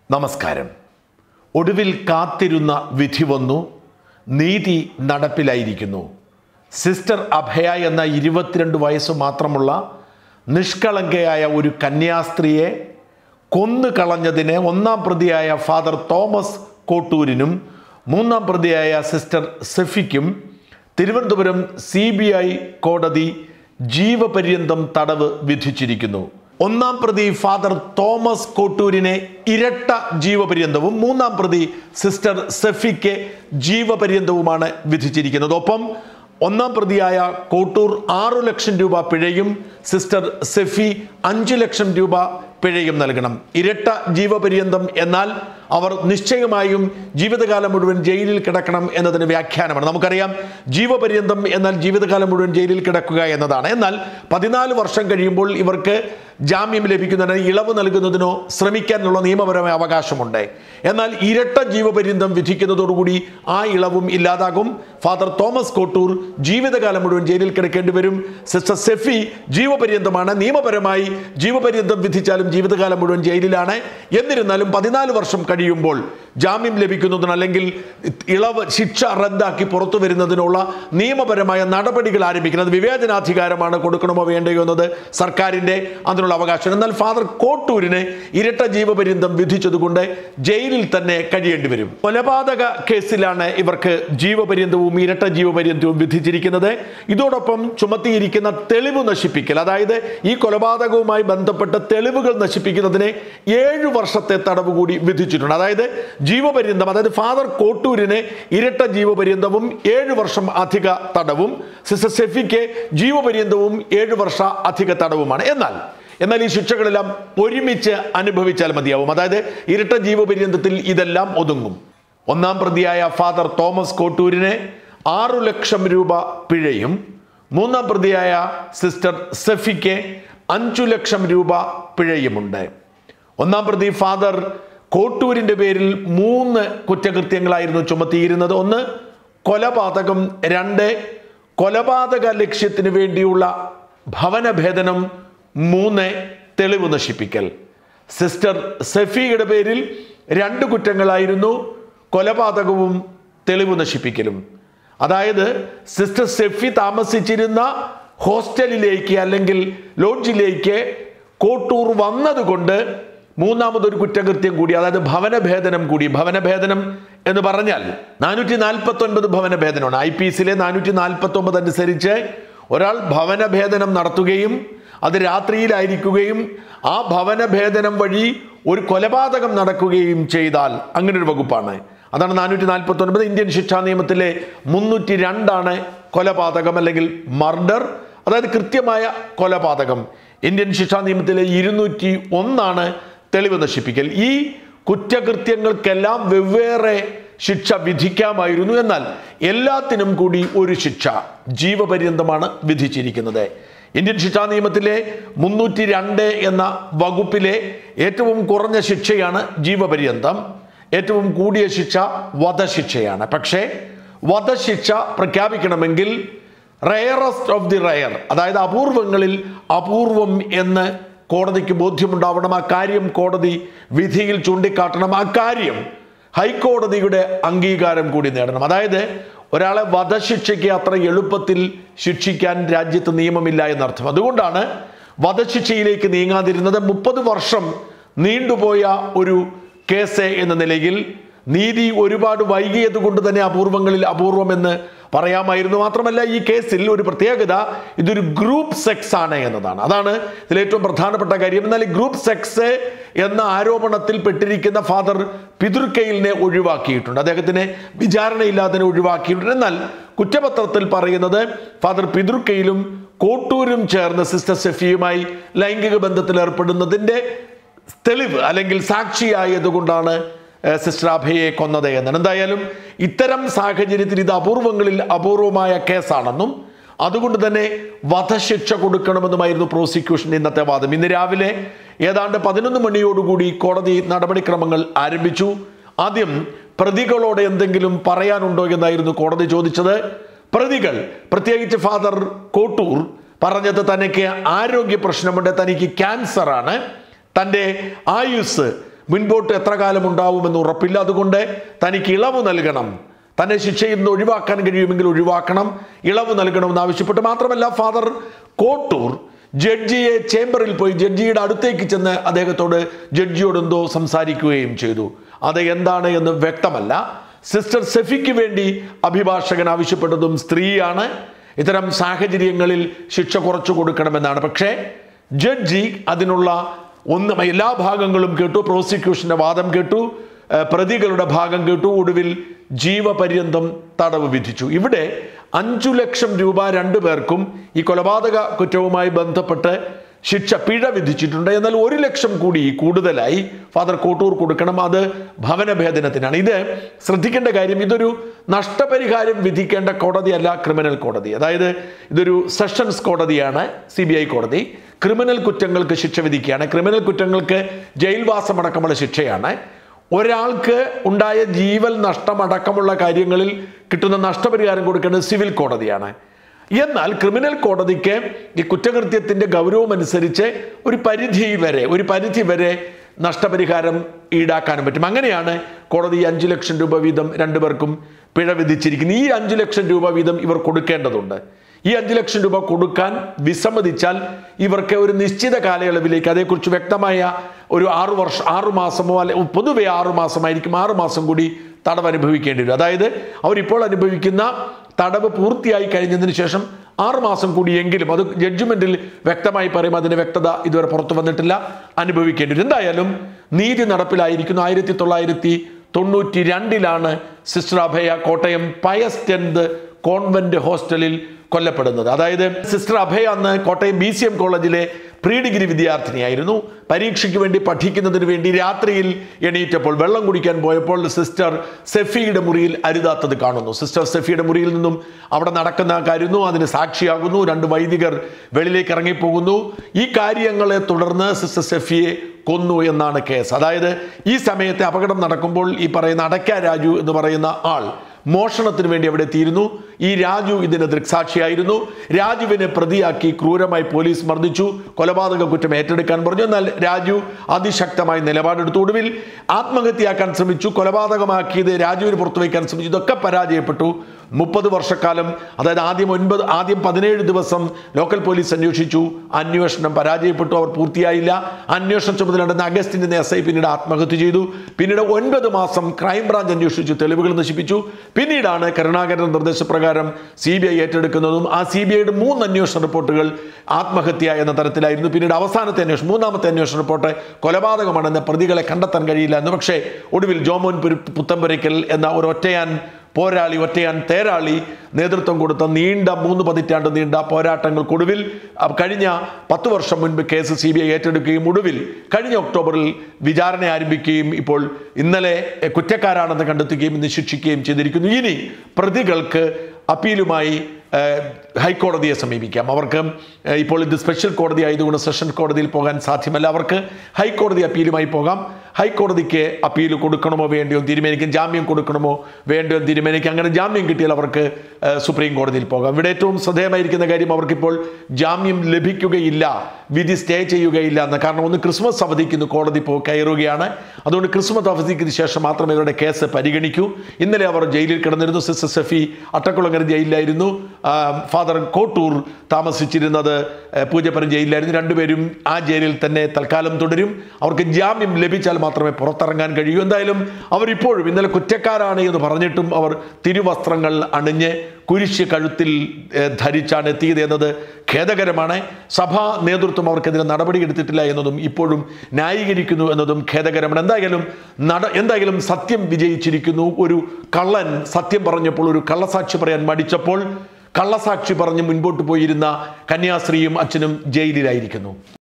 നമസ്കാരം ഒടുവിൽ കാത്തിരുന്ന വിധി വന്നു നീതി നടപ്പിലായിരിക്കുന്നു സിസ്റ്റർ അഭയ എന്ന ഇരുപത്തിരണ്ട് വയസ്സ് മാത്രമുള്ള നിഷ്കളങ്കയായ ഒരു കന്യാസ്ത്രീയെ കൊന്നു കളഞ്ഞതിന് ഒന്നാം പ്രതിയായ ഫാദർ തോമസ് കോട്ടൂരിനും മൂന്നാം പ്രതിയായ സിസ്റ്റർ സെഫിക്കും തിരുവനന്തപുരം സി ബി ഐ കോടതി ജീവപര്യന്തം തടവ് വിധിച്ചിരിക്കുന്നു ഒന്നാം പ്രതി ഫാദർ തോമസ് കോട്ടൂരിനെ ഇരട്ട ജീവപര്യന്തവും മൂന്നാം പ്രതി സിസ്റ്റർ സെഫിക്ക് ജീവപര്യന്തവുമാണ് വിധിച്ചിരിക്കുന്നത് ഒപ്പം ഒന്നാം പ്രതിയായ കോട്ടൂർ ആറു ലക്ഷം രൂപ പിഴയും സിസ്റ്റർ സെഫി അഞ്ചു ലക്ഷം രൂപ പിഴയും നൽകണം ഇരട്ട ജീവപര്യന്തം എന്നാൽ അവർ നിശ്ചയമായും ജീവിതകാലം മുഴുവൻ ജയിലിൽ കിടക്കണം എന്നതിന് വ്യാഖ്യാനമാണ് നമുക്കറിയാം ജീവപര്യന്തം എന്നാൽ ജീവിതകാലം മുഴുവൻ ജയിലിൽ കിടക്കുക എന്നതാണ് എന്നാൽ പതിനാല് വർഷം കഴിയുമ്പോൾ ഇവർക്ക് ജാമ്യം ലഭിക്കുന്നതിന് ഇളവ് നൽകുന്നതിനോ ശ്രമിക്കാനുള്ള നിയമപരമായ അവകാശമുണ്ട് എന്നാൽ ഇരട്ട ജീവപര്യന്തം വിധിക്കുന്നതോടുകൂടി ആ ഇളവും ഇല്ലാതാകും ഫാദർ തോമസ് കോട്ടൂർ ജീവിതകാലം മുഴുവൻ ജയിലിൽ കിടക്കേണ്ടി വരും സിസ്റ്റർ സെഫി ജീവപര്യന്തമാണ് നിയമപരമായി ജീവപര്യന്തം വിധിച്ചാലും ജീവിതകാലം മുഴുവൻ ജയിലിലാണ് എന്നിരുന്നാലും പതിനാല് വർഷം കഴിയുമ്പോൾ ജാമ്യം ലഭിക്കുന്നതിന് അല്ലെങ്കിൽ ഇളവ് ശിക്ഷ റദ്ദാക്കി പുറത്തു വരുന്നതിനുള്ള നിയമപരമായ നടപടികൾ ആരംഭിക്കുന്നത് വിവേചനാധികാരമാണ് കൊടുക്കണമോ വേണ്ടയോ എന്നത് സർക്കാരിൻ്റെ അതിനുള്ള അവകാശം എന്നാൽ ഫാദർ കോട്ടൂരിന് ഇരട്ട ജീവപര്യന്തം വിധിച്ചതുകൊണ്ട് ജയിലിൽ തന്നെ കഴിയേണ്ടി വരും കൊലപാതക കേസിലാണ് ഇവർക്ക് ജീവപര്യന്തവും ഇരട്ട ജീവപര്യന്തവും വിധിച്ചിരിക്കുന്നത് ഇതോടൊപ്പം ചുമത്തിയിരിക്കുന്ന തെളിവ് നശിപ്പിക്കൽ അതായത് ഈ കൊലപാതകവുമായി ബന്ധപ്പെട്ട തെളിവുകൾ നശിപ്പിക്കുന്നതിന് ഏഴു വർഷത്തെ തടവ് കൂടി വിധിച്ചിട്ടുണ്ട് അതായത് ജീവപര്യന്തം അതായത് ഫാദർ കോട്ടൂരിന് ഇരട്ട ജീവപര്യന്തവും ഏഴു വർഷം അധിക തടവും സിസ്റ്റർ സെഫിക്ക് ജീവപര്യന്തവും ഏഴു വർഷ അധിക തടവുമാണ് എന്നാൽ എന്നാൽ ഈ ശിക്ഷകളെല്ലാം ഒരുമിച്ച് അനുഭവിച്ചാൽ മതിയാവും അതായത് ഇരട്ട ജീവപര്യന്തത്തിൽ ഇതെല്ലാം ഒതുങ്ങും ഒന്നാം പ്രതിയായ ഫാദർ തോമസ് കോട്ടൂരിന് ആറു ലക്ഷം രൂപ പിഴയും മൂന്നാം പ്രതിയായ സിസ്റ്റർ സെഫിക്ക് അഞ്ചു ലക്ഷം രൂപ പിഴയുമുണ്ട് ഒന്നാം പ്രതി ഫാദർ കോട്ടൂരിന്റെ പേരിൽ മൂന്ന് കുറ്റകൃത്യങ്ങളായിരുന്നു ചുമത്തിയിരുന്നത് ഒന്ന് കൊലപാതകം രണ്ട് കൊലപാതക ലക്ഷ്യത്തിന് വേണ്ടിയുള്ള ഭവനഭേദനം മൂന്ന് തെളിവ് നശിപ്പിക്കൽ സിസ്റ്റർ സെഫിയുടെ പേരിൽ രണ്ട് കുറ്റങ്ങളായിരുന്നു കൊലപാതകവും തെളിവ് നശിപ്പിക്കലും അതായത് സിസ്റ്റർ സെഫി താമസിച്ചിരുന്ന ഹോസ്റ്റലിലേക്ക് അല്ലെങ്കിൽ ലോഡ്ജിലേക്ക് കോട്ടൂർ വന്നതുകൊണ്ട് മൂന്നാമതൊരു കുറ്റകൃത്യം കൂടി അതായത് ഭവനഭേദനം കൂടി ഭവനഭേദനം എന്ന് പറഞ്ഞാൽ നാനൂറ്റി നാൽപ്പത്തി ഒൻപത് ഭവനഭേദനമാണ് ഐ പി എസിലെ നാനൂറ്റി നാൽപ്പത്തി ഒമ്പത് അനുസരിച്ച് ഒരാൾ ഭവനഭേദനം നടത്തുകയും അത് രാത്രിയിലായിരിക്കുകയും ആ ഭവനഭേദനം വഴി ഒരു കൊലപാതകം നടക്കുകയും ചെയ്താൽ അങ്ങനെ ഒരു വകുപ്പാണ് അതാണ് നാനൂറ്റി നാൽപ്പത്തി ഒൻപത് ഇന്ത്യൻ ശിക്ഷാ നിയമത്തിലെ മുന്നൂറ്റി രണ്ടാണ് കൊലപാതകം അല്ലെങ്കിൽ മർഡർ അതായത് കൃത്യമായ കൊലപാതകം ഇന്ത്യൻ ശിക്ഷാ നിയമത്തിലെ ഇരുന്നൂറ്റി ഒന്നാണ് തെളിവ് നശിപ്പിക്കൽ ഈ കുറ്റകൃത്യങ്ങൾക്കെല്ലാം വെവ്വേറെ ശിക്ഷ വിധിക്കാമായിരുന്നു എന്നാൽ എല്ലാത്തിനും കൂടി ഒരു ശിക്ഷ ജീവപര്യന്തമാണ് വിധിച്ചിരിക്കുന്നത് ഇന്ത്യൻ ശിക്ഷാ നിയമത്തിലെ മുന്നൂറ്റി രണ്ട് എന്ന വകുപ്പിലെ ഏറ്റവും കുറഞ്ഞ ശിക്ഷയാണ് ജീവപര്യന്തം ഏറ്റവും കൂടിയ ശിക്ഷ വധശിക്ഷയാണ് പക്ഷേ വധശിക്ഷ പ്രഖ്യാപിക്കണമെങ്കിൽ റയറസ്റ്റ് ഓഫ് ദി റയർ അതായത് അപൂർവങ്ങളിൽ അപൂർവം എന്ന് കോടതിക്ക് ബോധ്യമുണ്ടാവണം ആ കാര്യം കോടതി വിധിയിൽ ചൂണ്ടിക്കാട്ടണം ആ കാര്യം ഹൈക്കോടതിയുടെ അംഗീകാരം കൂടി നേടണം അതായത് ഒരാളെ വധശിക്ഷയ്ക്ക് അത്ര എളുപ്പത്തിൽ ശിക്ഷിക്കാൻ രാജ്യത്ത് നിയമമില്ല എന്നർത്ഥം അതുകൊണ്ടാണ് വധശിക്ഷയിലേക്ക് നീങ്ങാതിരുന്നത് മുപ്പത് വർഷം നീണ്ടുപോയ ഒരു കേസ് എന്ന നിലയിൽ നീതി ഒരുപാട് വൈകിയത് കൊണ്ട് തന്നെ അപൂർവങ്ങളിൽ അപൂർവമെന്ന് പറയാമായിരുന്നു മാത്രമല്ല ഈ കേസിൽ ഒരു പ്രത്യേകത ഇതൊരു ഗ്രൂപ്പ് സെക്സ് ആണ് എന്നതാണ് അതാണ് ഇതിൽ ഏറ്റവും പ്രധാനപ്പെട്ട കാര്യം എന്നാൽ ഈ ഗ്രൂപ്പ് സെക്സ് എന്ന ആരോപണത്തിൽ പെട്ടിരിക്കുന്ന ഫാദർ പിതൃക്കയിലിനെ ഒഴിവാക്കിയിട്ടുണ്ട് അദ്ദേഹത്തിനെ വിചാരണയില്ലാതെ ഒഴിവാക്കിയിട്ടുണ്ട് എന്നാൽ കുറ്റപത്രത്തിൽ പറയുന്നത് ഫാദർ പിതൃക്കയിലും കോട്ടൂരും ചേർന്ന് സിസ്റ്റർ സെഫിയുമായി ലൈംഗിക ബന്ധത്തിൽ ഏർപ്പെടുന്നതിൻ്റെ തെളിവ് അല്ലെങ്കിൽ സാക്ഷിയായതുകൊണ്ടാണ് സിസ്റ്റർ അഭയെ കൊന്നത് എന്നാണ് എന്തായാലും ഇത്തരം സാഹചര്യത്തിൽ ഇത് അപൂർവങ്ങളിൽ അപൂർവമായ കേസാണെന്നും അതുകൊണ്ട് തന്നെ വധശിക്ഷ കൊടുക്കണമെന്നുമായിരുന്നു പ്രോസിക്യൂഷന്റെ ഇന്നത്തെ വാദം ഇന്ന് രാവിലെ ഏതാണ്ട് പതിനൊന്ന് മണിയോടുകൂടി കോടതി നടപടിക്രമങ്ങൾ ആരംഭിച്ചു ആദ്യം പ്രതികളോട് എന്തെങ്കിലും പറയാനുണ്ടോ എന്നായിരുന്നു കോടതി ചോദിച്ചത് പ്രതികൾ പ്രത്യേകിച്ച് ഫാദർ കോട്ടൂർ പറഞ്ഞത് തനിക്ക് ആരോഗ്യ പ്രശ്നമുണ്ട് തനിക്ക് ക്യാൻസർ ആണ് തൻ്റെ ആയുസ് മുൻപോട്ട് എത്ര കാലം ഉണ്ടാവുമെന്ന് ഉറപ്പില്ല അതുകൊണ്ട് തനിക്ക് ഇളവ് നൽകണം തന്നെ ശിക്ഷയിൽ നിന്ന് ഒഴിവാക്കാൻ കഴിയുമെങ്കിൽ ഒഴിവാക്കണം ഇളവ് നൽകണമെന്ന് ആവശ്യപ്പെട്ടു മാത്രമല്ല ഫാദർ കോട്ടൂർ ജഡ്ജിയെ ചേംബറിൽ പോയി ജഡ്ജിയുടെ അടുത്തേക്ക് ചെന്ന് അദ്ദേഹത്തോട് ജഡ്ജിയോട് എന്തോ സംസാരിക്കുകയും ചെയ്തു അത് എന്താണ് എന്ന് വ്യക്തമല്ല സിസ്റ്റർ സെഫിക്ക് വേണ്ടി അഭിഭാഷകൻ ആവശ്യപ്പെട്ടതും സ്ത്രീയാണ് ഇത്തരം സാഹചര്യങ്ങളിൽ ശിക്ഷ കുറച്ചു കൊടുക്കണമെന്നാണ് പക്ഷേ ജഡ്ജി അതിനുള്ള ഒന്ന് എല്ലാ ഭാഗങ്ങളും കേട്ടു പ്രോസിക്യൂഷന്റെ വാദം കേട്ടു ഏഹ് പ്രതികളുടെ ഭാഗം കേട്ടു ഒടുവിൽ ജീവപര്യന്തം തടവ് വിധിച്ചു ഇവിടെ അഞ്ചു ലക്ഷം രൂപ രണ്ടു പേർക്കും ഈ കൊലപാതക കുറ്റവുമായി ബന്ധപ്പെട്ട് ശിക്ഷ പിഴ വിധിച്ചിട്ടുണ്ട് എന്നാൽ ഒരു ലക്ഷം കൂടി കൂടുതലായി ഫാദർ കോട്ടൂർ കൊടുക്കണം അത് ഭവനഭേദനത്തിനാണ് ഇത് ശ്രദ്ധിക്കേണ്ട കാര്യം ഇതൊരു നഷ്ടപരിഹാരം വിധിക്കേണ്ട കോടതിയല്ല ക്രിമിനൽ കോടതി അതായത് ഇതൊരു സെഷൻസ് കോടതിയാണ് സി കോടതി ക്രിമിനൽ കുറ്റങ്ങൾക്ക് ശിക്ഷ വിധിക്കുകയാണ് ക്രിമിനൽ കുറ്റങ്ങൾക്ക് ജയിൽവാസമടക്കമുള്ള ശിക്ഷയാണ് ഒരാൾക്ക് ഉണ്ടായ ജീവൽ നഷ്ടമടക്കമുള്ള കാര്യങ്ങളിൽ കിട്ടുന്ന നഷ്ടപരിഹാരം കൊടുക്കേണ്ടത് സിവിൽ കോടതിയാണ് എന്നാൽ ക്രിമിനൽ കോടതിക്ക് ഈ കുറ്റകൃത്യത്തിന്റെ ഗൗരവം അനുസരിച്ച് ഒരു പരിധി വരെ ഒരു പരിധി വരെ നഷ്ടപരിഹാരം ഈടാക്കാനും പറ്റും അങ്ങനെയാണ് കോടതി ഈ അഞ്ചു ലക്ഷം രൂപ വീതം രണ്ടുപേർക്കും പിഴ വിധിച്ചിരിക്കുന്നത് ഈ അഞ്ചു ലക്ഷം രൂപ വീതം ഇവർ കൊടുക്കേണ്ടതുണ്ട് ഈ അഞ്ചു ലക്ഷം രൂപ കൊടുക്കാൻ വിസമ്മതിച്ചാൽ ഇവർക്ക് ഒരു നിശ്ചിത കാലയളവിലേക്ക് അതേക്കുറിച്ച് വ്യക്തമായ ഒരു ആറു വർഷം ആറു മാസമോ അല്ലെ പൊതുവെ ആറു മാസമായിരിക്കും ആറു മാസം കൂടി തടവ് അനുഭവിക്കേണ്ടി വരും അതായത് അവരിപ്പോൾ അനുഭവിക്കുന്ന തടവ് പൂർത്തിയായി കഴിഞ്ഞതിന് ശേഷം ആറ് മാസം കൂടിയെങ്കിലും അത് ജഡ്ജ്മെന്റിൽ വ്യക്തമായി പറയും അതിന് വ്യക്തത ഇതുവരെ പുറത്തു വന്നിട്ടില്ല അനുഭവിക്കേണ്ടി വരും എന്തായാലും നീതി നടപ്പിലായിരിക്കുന്നു ആയിരത്തി തൊള്ളായിരത്തി തൊണ്ണൂറ്റി രണ്ടിലാണ് sister Abhaya Kottayam Pius tenth convent ഹോസ്റ്റലിൽ കൊല്ലപ്പെടുന്നത് അതായത് സിസ്റ്റർ അഭയ അന്ന് കോട്ടയം ബി സി എം കോളേജിലെ പ്രീ ഡിഗ്രി വിദ്യാർത്ഥിനിയായിരുന്നു പരീക്ഷയ്ക്ക് വേണ്ടി പഠിക്കുന്നതിന് വേണ്ടി രാത്രിയിൽ എണീറ്റപ്പോൾ വെള്ളം കുടിക്കാൻ പോയപ്പോൾ സിസ്റ്റർ സെഫിയുടെ മുറിയിൽ അരുതാത്തത് കാണുന്നു സിസ്റ്റർ സെഫിയുടെ മുറിയിൽ നിന്നും അവിടെ നടക്കുന്ന കാര്യന്നു അതിന് സാക്ഷിയാകുന്നു രണ്ട് വൈദികർ വെളിയിലേക്ക് ഇറങ്ങിപ്പോകുന്നു ഈ കാര്യങ്ങളെ തുടർന്ന് സിസ്റ്റർ സെഫിയെ കൊന്നു എന്നാണ് കേസ് അതായത് ഈ സമയത്തെ അപകടം നടക്കുമ്പോൾ ഈ പറയുന്ന അടയ്ക്ക രാജു എന്ന് പറയുന്ന ആൾ മോഷണത്തിന് വേണ്ടി അവിടെ എത്തിയിരുന്നു ഈ രാജു ഇതിന് ദൃക്സാക്ഷിയായിരുന്നു രാജുവിനെ പ്രതിയാക്കി ക്രൂരമായി പോലീസ് മർദ്ദിച്ചു കൊലപാതക കുറ്റം ഏറ്റെടുക്കാൻ പറഞ്ഞു എന്നാൽ രാജു അതിശക്തമായി നിലപാടെടുത്തു ഒടുവിൽ ആത്മഹത്യയാക്കാൻ ശ്രമിച്ചു കൊലപാതകമാക്കിയത് രാജുവിന് പുറത്തുവയ്ക്കാൻ ശ്രമിച്ചു ഇതൊക്കെ പരാജയപ്പെട്ടു മുപ്പത് വർഷക്കാലം അതായത് ആദ്യം ഒൻപത് ആദ്യം പതിനേഴ് ദിവസം ലോക്കൽ പോലീസ് അന്വേഷിച്ചു അന്വേഷണം പരാജയപ്പെട്ടു അവർ പൂർത്തിയായില്ല അന്വേഷണ ചുമതല നടന്ന അഗസ്റ്റിന്റെ എസ് ഐ പിന്നീട് ആത്മഹത്യ ചെയ്തു പിന്നീട് ഒൻപത് മാസം ക്രൈംബ്രാഞ്ച് അന്വേഷിച്ചു തെളിവുകൾ നശിപ്പിച്ചു പിന്നീടാണ് കരുണാകരൻ നിർദ്ദേശപ്രകാരം സി ബി ഐ ഏറ്റെടുക്കുന്നതും ആ സി ബി ഐയുടെ മൂന്ന് അന്വേഷണ റിപ്പോർട്ടുകൾ ആത്മഹത്യ എന്ന തരത്തിലായിരുന്നു പിന്നീട് അവസാനത്തെ അന്വേഷണം മൂന്നാമത്തെ അന്വേഷണ റിപ്പോർട്ട് കൊലപാതകമാണെന്ന് പ്രതികളെ കണ്ടെത്താൻ കഴിയില്ല എന്ന് പക്ഷേ ഒടുവിൽ ജോമോൻ പുരു- പുത്തമ്പരയ്ക്കൽ എന്ന ഒരു ഒറ്റയാൻ പോരാളി ഒറ്റയാൻ തേരാളി നേതൃത്വം കൊടുത്ത നീണ്ട മൂന്ന് പതിറ്റാണ്ട് നീണ്ട പോരാട്ടങ്ങൾക്കൊടുവിൽ അ, കഴിഞ്ഞ പത്ത് വർഷം മുൻപ് കേസ് സി ബി ഐ ഏറ്റെടുക്കുകയും ഒടുവിൽ കഴിഞ്ഞ ഒക്ടോബറിൽ വിചാരണ ആരംഭിക്കുകയും ഇപ്പോൾ ഇന്നലെ എ, കുറ്റക്കാരാണെന്ന് കണ്ടെത്തുകയും ഇന്ന് ശിക്ഷിക്കുകയും ചെയ്തിരിക്കുന്നു ഇനി പ്രതികൾക്ക് അപ്പീലുമായി ഏഹ്, ഹൈക്കോടതിയെ സമീപിക്കാം അവർക്ക് ഏഹ്, ഇപ്പോൾ ഇത് സ്പെഷ്യൽ കോടതി ആയതുകൊണ്ട് സെഷൻ കോടതിയിൽ പോകാൻ സാധ്യമല്ല അവർക്ക് ഹൈക്കോടതി അപ്പീലുമായി പോകാം ഹൈക്കോടതിക്ക് അപ്പീൽ കൊടുക്കണമോ വേണ്ടിയോ എന്ന് തീരുമാനിക്കും ജാമ്യം കൊടുക്കണമോ വേണ്ടിയോ എന്ന് തീരുമാനിക്കും അങ്ങനെ ജാമ്യം കിട്ടിയാൽ അവർക്ക് ഏഹ്, സുപ്രീം കോടതിയിൽ പോകാം ഇവിടെ ഏറ്റവും ശ്രദ്ധേയമായിരിക്കുന്ന കാര്യം അവർക്കിപ്പോൾ ജാമ്യം ലഭിക്കുകയില്ല വിധി സ്റ്റേ ചെയ്യുകയില്ല എന്ന് കാരണം ഒന്ന് ക്രിസ്മസ് അവധിക്ക് ഇന്ന് കോടതി പോ കയറുകയാണ് അതുകൊണ്ട് ക്രിസ്മസ് അവധിക്ക് ശേഷം മാത്രമേ ഇവരുടെ കേസ് പരിഗണിക്കൂ ഇന്നലെ അവർ ജയിലിൽ കിടന്നിരുന്നു സിസ്റ്റർ സഫി അട്ടക്കുളങ്ങര ജയിലിലായിരുന്നു ആ, ഫാദർ കോട്ടൂർ താമസിച്ചിരുന്നത് ഏ, പൂജപ്പുരം ജയിലിലായിരുന്നു രണ്ടുപേരും ആ ജയിലിൽ തന്നെ തൽക്കാലം തുടരും അവർക്ക് ജാമ്യം ലഭിച്ചാൽ മാത്രമേ പുറത്തിറങ്ങാൻ കഴിയൂ എന്തായാലും അവരിപ്പോഴും ഇന്നലെ കുറ്റക്കാരാണ് എന്ന് പറഞ്ഞിട്ടും അവർ തിരുവസ്ത്രങ്ങൾ അണിഞ്ഞ് കുരിശ് കഴുത്തിൽ ഏ, ധരിച്ചാണ് എത്തിയത് എന്നത് ഖേദകരമാണ് സഭാ നേതൃത്വം അവർക്കെതിരെ നടപടി എടുത്തിട്ടില്ല എന്നതും ഇപ്പോഴും ന്യായീകരിക്കുന്നു എന്നതും ഖേദകരമാണ് എന്തായാലും നട എന്തായാലും സത്യം വിജയിച്ചിരിക്കുന്നു ഒരു കള്ളൻ സത്യം പറഞ്ഞപ്പോൾ ഒരു കള്ളസാക്ഷി പറയാൻ മടിച്ചപ്പോൾ കള്ളസാക്ഷി പറഞ്ഞ് മുൻപോട്ട് പോയിരുന്ന കന്യാസ്ത്രീയും അച്ഛനും ജയിലിലായിരിക്കുന്നു